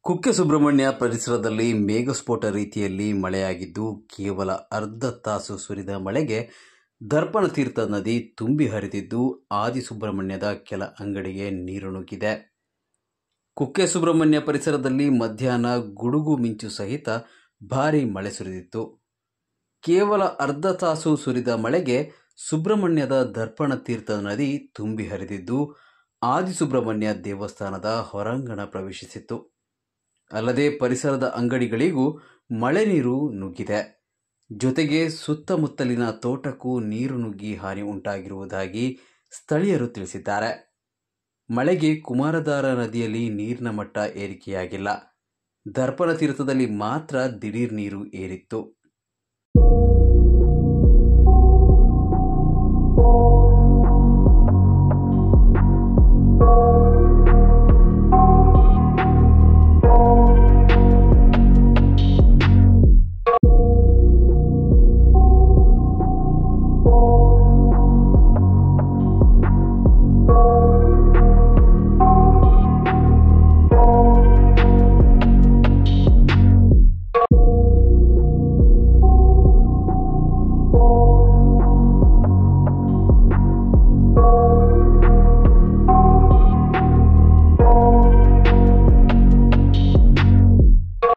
ಕುಕ್ಕೆ ಸುಬ್ರಹ್ಮಣ್ಯ ಪರಿಸರದಲ್ಲಿ ಮೇಘಸ್ಫೋಟ ರೀತಿಯಲ್ಲಿ ಮಳೆಯಾಗಿದ್ದು ಕೇವಲ ಅರ್ಧ ತಾಸು ಸುರಿದ ಮಳೆಗೆ ದರ್ಪಣತೀರ್ಥ ನದಿ ತುಂಬಿ ಹರಿದಿದ್ದು ಆದಿಸುಬ್ರಹ್ಮಣ್ಯದ ಕೆಲ ಅಂಗಡಿಗೆ ನೀರು ನುಗ್ಗಿದೆ ಕುಕ್ಕೆ ಸುಬ್ರಹ್ಮಣ್ಯ ಪರಿಸರದಲ್ಲಿ ಮಧ್ಯಾಹ್ನ ಗುಡುಗು ಮಿಂಚು ಸಹಿತ ಭಾರೀ ಮಳೆ ಸುರಿದಿತ್ತು ಕೇವಲ ಅರ್ಧ ತಾಸು ಸುರಿದ ಮಳೆಗೆ ಸುಬ್ರಹ್ಮಣ್ಯದ ದರ್ಪಣ ತೀರ್ಥ ನದಿ ತುಂಬಿ ಹರಿದಿದ್ದು ಆದಿಸುಬ್ರಹ್ಮಣ್ಯ ದೇವಸ್ಥಾನದ ಹೊರಾಂಗಣ ಪ್ರವೇಶಿಸಿತ್ತು ಅಲ್ಲದೆ ಪರಿಸರದ ಅಂಗಡಿಗಳಿಗೂ ಮಳೆ ನೀರು ನುಗ್ಗಿದೆ ಜೊತೆಗೆ ಸುತ್ತಮುತ್ತಲಿನ ತೋಟಕ್ಕೂ ನೀರು ನುಗ್ಗಿ ಹಾನಿ ಉಂಟಾಗಿರುವುದಾಗಿ ಸ್ಥಳೀಯರು ತಿಳಿಸಿದ್ದಾರೆ ಮಳೆಗೆ ಕುಮಾರಧಾರ ನದಿಯಲ್ಲಿ ನೀರಿನ ಮಟ್ಟ ಏರಿಕೆಯಾಗಿಲ್ಲ ದರ್ಪಣ ತೀರ್ಥದಲ್ಲಿ ಮಾತ್ರ ದಿಢೀರ್ ನೀರು ಏರಿತ್ತು